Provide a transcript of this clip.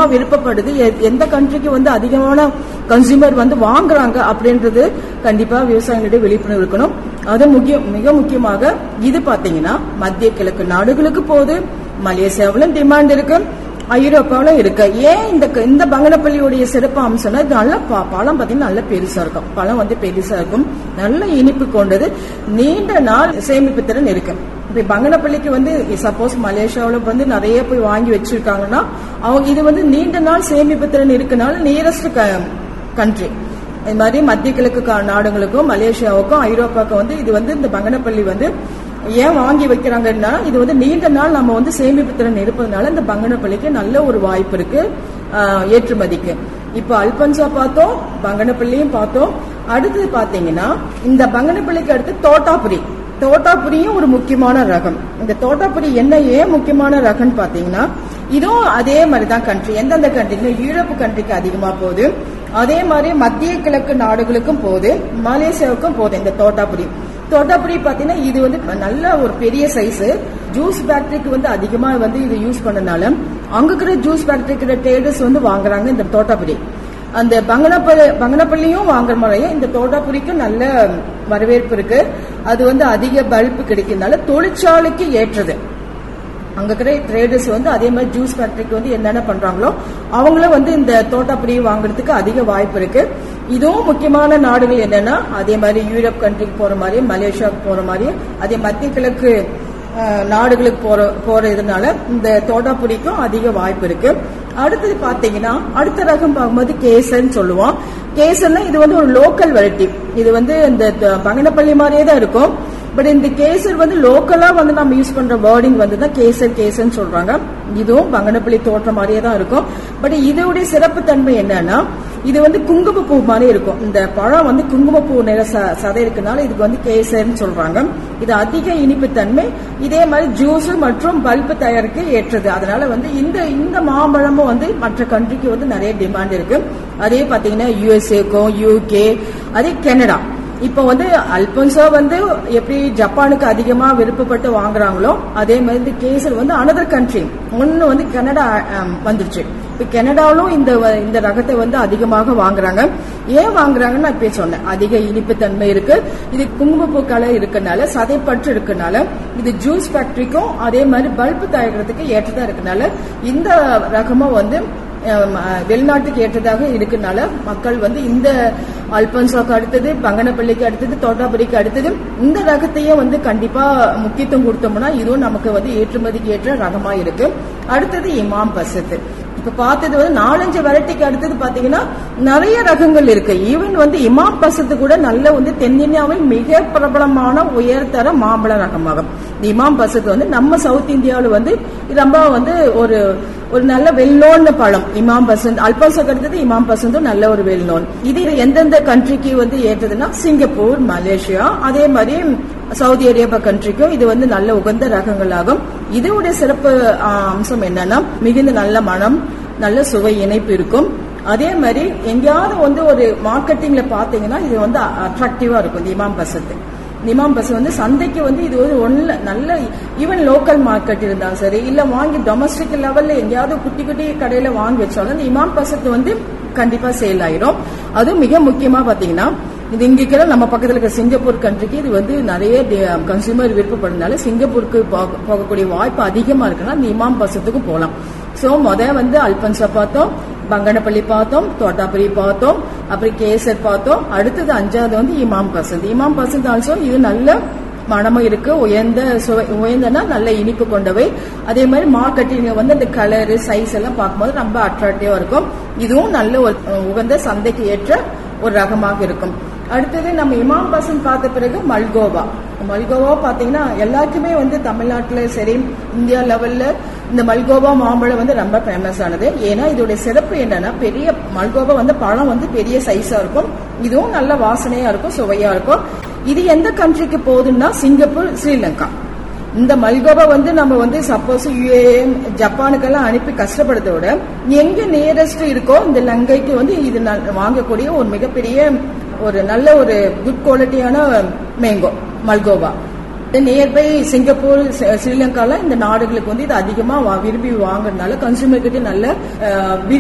விருப்பப்படுது எ- எந்த கண்ட்ரிக்கு வந்து அதிகமான கன்சியூமர் வந்து வாங்குறாங்க அப்படின்றது கண்டிப்பா விவசாயிகளிடையே விழிப்புணர்வு இருக்கணும் அது முக்கியம் மிக முக்கியமாக இது பாத்தீங்கன்னா மத்திய கிழக்கு நாடுகளுக்கு போகுது மலேசியாவிலும் டிமாண்ட் இருக்கு ஐரோப்பாவிலும் இருக்கு ஏன் இந்த இந்த பங்கனப்பள்ளியுடைய சிறப்பு அம்சம்னா இது நல்ல ப- பழம் பாத்தீங்கன்னா நல்ல பெருசா இருக்கும் பழம் வந்து பெருசா இருக்கும் நல்ல இனிப்பு கொண்டது நீண்ட நாள் சேமிப்பு திறன் இருக்கு இப்ப பங்கனப்பள்ளிக்கு வந்து சப்போஸ் மலேசியாவுல வந்து நிறைய போய் வாங்கி வச்சிருக்காங்கன்னா அவங்க இது வந்து நீண்ட நாள் சேமிப்பு திறன் இருக்கனால நியரஸ்ட் கண்ட்ரி இது மாதிரி மத்திய கிழக்கு கா- நாடுகளுக்கும் மலேசியாவுக்கும் ஐரோப்பாவுக்கும் வந்து இது வந்து இந்த பங்கனப்பள்ளி வந்து ஏன் வாங்கி வைக்கிறாங்கன்னா இது வந்து நீண்ட நாள் நம்ம வந்து சேமிப்பு திறன் இருப்பதனால இந்த பங்கனப்பள்ளிக்கு நல்ல ஒரு வாய்ப்பு இருக்கு ஆஹ், ஏற்றுமதிக்கு இப்ப அல்பன்சா பார்த்தோம் பங்கனப்பள்ளியும் பார்த்தோம் அடுத்தது பாத்தீங்கன்னா இந்த பங்கனப்பள்ளிக்கு அடுத்து தோட்டாபுரி தோட்டாபுரியும் ஒரு முக்கியமான ரகம் இந்த தோட்டாபுரி என்ன ஏன் முக்கியமான ரகம்னு பாத்தீங்கன்னா இதுவும் அதே மாதிரி தான் கண்ட்ரி எந்தெந்த கண்ட்ரி யூரோப் கண்ட்ரிக்கு அதிகமா போகுது அதே மாதிரி மத்திய கிழக்கு நாடுகளுக்கும் போகுது மலேசியாவுக்கும் போகுது இந்த தோட்டாபுரி தோட்டாபுரி பாத்தீங்கன்னா இது வந்து நல்ல ஒரு பெரிய சைஸ் ஜூஸ் ஃபேக்டரிக்கு வந்து அதிகமா வந்து இது யூஸ் பண்ணனால அங்க இருக்கிற ஜூஸ் ஃபேக்டரிக்கு ட்ரேடர்ஸ் வந்து வாங்குறாங்க இந்த தோட்டாபுரி அந்த பங்கனப்பள்ளி பங்கனப்பள்ளியும் வாங்குற முறையும் இந்த தோட்டாபுரிக்கும் நல்ல வரவேற்பு இருக்கு அது வந்து அதிக பல்ப் கிடைக்கிறதுனால தொழிற்சாலைக்கு ஏற்றது அங்க இருக்கிற ட்ரேடர்ஸ் வந்து அதே மாதிரி ஜூஸ் ஃபேக்டரிக்கு வந்து என்னென்ன பண்றாங்களோ அவங்களும் வந்து இந்த தோட்டாப்புரி வாங்குறதுக்கு அதிக வாய்ப்பு இருக்கு இதுவும் முக்கியமான நாடுகள் என்னன்னா அதே மாதிரி யூரோப் கண்ட்ரிக்கு போற மாதிரி மலேசியாவுக்கு போற மாதிரி அதே மத்திய கிழக்கு அஹ், நாடுகளுக்கு போற போற இதனால இந்த தோட்டாப்புரிக்கும் அதிக வாய்ப்பு இருக்கு அடுத்தது பாத்தீங்கன்னா அடுத்த ரகம் பார்க்கும்போது கேசர்னு சொல்லுவோம் கேசர்னா இது வந்து ஒரு லோக்கல் வெரைட்டி இது வந்து இந்த த- பங்கனப்பள்ளி மாதிரியே தான் இருக்கும் பட் இந்த கேசர் வந்து லோக்கலா வந்து நம்ம யூஸ் பண்ற வேர்டிங் வந்து தான் கேசர் கேசர்னு சொல்றாங்க இதுவும் பங்கனப்பள்ளி தோற்றம் மாதிரியே தான் இருக்கும் பட் இதோடைய சிறப்பு தன்மை என்னன்னா இது வந்து குங்குமப்பூ மாதிரி இருக்கும் இந்த பழம் வந்து குங்குமப்பூ நிற ச- சதை இருக்கனால இதுக்கு வந்து கேசர்னு சொல்றாங்க இது அதிக இனிப்பு தன்மை இதே மாதிரி ஜூஸ் மற்றும் பல்ப் தயாரிக்க ஏற்றது அதனால வந்து இந்த இந்த மாம்பழமும் வந்து மற்ற கண்ட்ரிக்கு வந்து நிறைய டிமாண்ட் இருக்கு அதே பாத்தீங்கன்னா யுஎஸ்ஏக்கும் யூகே அதே கனடா இப்போ வந்து அல்பன்சா வந்து எப்படி ஜப்பானுக்கு அதிகமா விருப்பப்பட்டு வாங்குறாங்களோ அதே மாதிரி இந்த கேசர் வந்து அனதர் கண்ட்ரி ஒன்னு வந்து கனடா ஆம், வந்துருச்சு இப்ப கனடாவிலும் இந்த வ- இந்த ரகத்தை வந்து அதிகமாக வாங்குறாங்க ஏன் வாங்குறாங்கன்னு நான் இப்ப சொன்னேன் அதிக இனிப்பு தன்மை இருக்கு இது குங்குமப்பூ கலர் இருக்கனால சதைப்பற்று இருக்கனால இது ஜூஸ் ஃபேக்டரிக்கும் அதே மாதிரி பல்ப் தயாரிக்கிறதுக்கு ஏற்றதா இருக்கனால இந்த ரகமும் வந்து அஹ், வெளிநாட்டுக்கு ஏற்றதாக இருக்கனால மக்கள் வந்து இந்த அல்பன்சாக்கு அடுத்தது பங்கனப்பள்ளிக்கு அடுத்தது தோட்டாபுரிக்கு அடுத்தது இந்த ரகத்தையும் வந்து கண்டிப்பா முக்கியத்துவம் கொடுத்தோம்னா இதுவும் நமக்கு வந்து ஏற்றுமதிக்கு ஏற்ற ரகமா இருக்கு அடுத்தது இமாம் பசத்து இப்ப பார்த்தது வந்து நாலஞ்சு வெரைட்டிக்கு அடுத்தது பாத்தீங்கன்னா நிறைய ரகங்கள் இருக்கு ஈவன் வந்து இமாம் பசத்து கூட நல்ல வந்து தென்னிந்தியாவில் மிக பிரபலமான உயர்தர மாம்பழ ரகமாகும் இந்த இமாம் பசத்து வந்து நம்ம சவுத் இந்தியாவில் வந்து இது ரொம்ப வந்து ஒரு ஒரு நல்ல வெல் நோன் பழம் இமாம் பசந்த் அல்பாசாக்கு அடுத்தது இமாம் பசந்தும் நல்ல ஒரு வெல் நோன் இது எந்தெந்த கண்ட்ரிக்கு வந்து ஏற்றதுன்னா சிங்கப்பூர் மலேசியா அதே மாதிரி சவுதி அரேபியா கண்ட்ரிக்கும் இது வந்து நல்ல உகந்த ரகங்களாகும் இதோடைய சிறப்பு ஆ, அம்சம் என்னன்னா மிகுந்த நல்ல மனம் நல்ல சுவை இணைப்பு இருக்கும் அதே மாதிரி எங்கேயாவது வந்து ஒரு மார்க்கெட்டிங்ல பாத்தீங்கன்னா இது வந்து அட்ராக்டிவா இருக்கும் இந்த இமாம் பசத்து நிமாம் பஸ் வந்து சந்தைக்கு வந்து இது ஒரு ஒன்ல நல்ல ஈவன் லோக்கல் மார்க்கெட் இருந்தாலும் சரி இல்ல வாங்கி டொமஸ்டிக் லெவல்ல எங்கேயாவது குட்டி குட்டி கடையில வாங்கி வச்சாலும் இந்த இமாம் பசத்து வந்து கண்டிப்பா சேல் ஆயிரும் அதுவும் மிக முக்கியமா பாத்தீங்கன்னா இது இங்க இருக்கிற நம்ம பக்கத்துல இருக்கிற சிங்கப்பூர் கண்ட்ரிக்கு இது வந்து நிறைய கன்சியூமர் விருப்பப்படுறதுனால சிங்கப்பூருக்கு போக- போகக்கூடிய வாய்ப்பு அதிகமா இருக்குன்னா இந்த இமாம் பசத்துக்கு போலாம் சோ முத வந்து அல்பன்சா பார்த்தோம் பங்கனப்பள்ளி பார்த்தோம் தோட்டாபுரி பார்த்தோம் அப்புறம் கேசர் பார்த்தோம் அடுத்தது அஞ்சாவது வந்து இமாம் பசந்த் இமாம் பசந்த் ஆல்சோ இது நல்ல மனமும் இருக்கு உயர்ந்த சுவை உயர்ந்தனா நல்ல இனிப்பு கொண்டவை அதே மாதிரி மார்க்கெட்டிங் வந்து அந்த கலரு சைஸ் எல்லாம் பார்க்கும்போது ரொம்ப அட்ராக்டிவா இருக்கும் இதுவும் நல்ல ஒரு அஹ், உகந்த சந்தைக்கு ஏற்ற ஒரு ரகமாக இருக்கும் அடுத்தது நம்ம இமாம் பசந்த் பார்த்த பிறகு மல்கோவா மல்கோவா பாத்தீங்கன்னா எல்லாருக்குமே வந்து தமிழ்நாட்டுல சரி இந்தியா லெவல்ல இந்த மல்கோவா மாம்பழம் வந்து ரொம்ப ஃபேமஸ் ஆனது ஏன்னா இதோட சிறப்பு என்னன்னா பெரிய மல்கோவா வந்து பழம் வந்து பெரிய சைஸா இருக்கும் இதுவும் நல்ல வாசனையா இருக்கும் சுவையா இருக்கும் இது எந்த கண்ட்ரிக்கு போகுதுன்னா சிங்கப்பூர் ஸ்ரீலங்கா இந்த மல்கோவா வந்து நம்ம வந்து சப்போஸ் யுஏ ஜப்பானுக்கெல்லாம் அனுப்பி கஷ்டப்படுறத விட எங்க நியரஸ்ட் இருக்கோ இந்த லங்கைக்கு வந்து இது நல்- வாங்கக்கூடிய ஒரு மிகப்பெரிய ஒரு நல்ல ஒரு குட் குவாலிட்டியான மேங்கோ மல்கோவா நியர்பை சிங்கப்பூர் ஸ்ரீ- ஸ்ரீலங்கால இந்த நாடுகளுக்கு வந்து இது அதிகமா வா- விரும்பி வாங்குறதுனால கன்சூமர் கிட்ட நல்ல அஹ்,